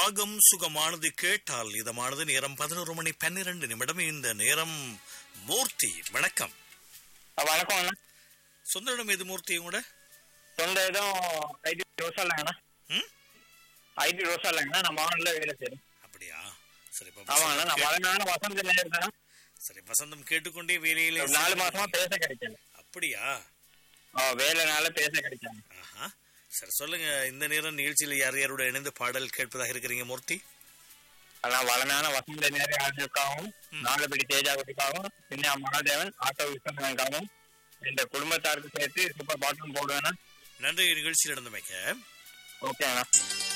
ராகம் சுகமானது கேட்டால் இதமானது நேரம் பதினோரு மணி பன்னிரண்டு நிமிடம் இந்த நேரம் மூர்த்தி வணக்கம் ஆ, வணக்கம் அண்ணா சொந்த இடம் எது மூர்த்தி கூட சொந்த இடம் ஐடி ரோசா இல்லைங்கண்ணா ம் ஐடி ரோசா இல்லைங்கண்ணா நான் மாவனில் வேலை செய்யறேன் அப்படியா சரி இப்ப ஆமாங்கண்ணா வசந்தம் நான் கே- வளமையான வசந்த நேரம் தான் சரி வசந்தம் கேட்டுக்கொண்டே வேலையில ஒரு நாலு மாசமா பேச கிடைக்கல அப்படியா ஆ வேலைனால பேச கிடைக்கல ஆஹா சரி சொல்லுங்க இந்த நேரம் நிகழ்ச்சியில் யார் யாரோட இணைந்து பாடல் கேட்பதாக இருக்கிறீங்க மூர்த்தி ஆனா வளமையான வசந்த நேரம் ஆஜருக்காகவும் நாலுபடி தேஜாவதிக்காகவும் பின்ன மகாதேவன் ஆட்டோ விஸ்வநாதனுக்காகவும் இந்த குடும்பத்தாருக்கு சேர்த்து சூப்பர் பாட்டும் போடுவேண்ணா நன்றி நிகழ்ச்சியில் நடந்தமைக்க ஓகே அண்ணா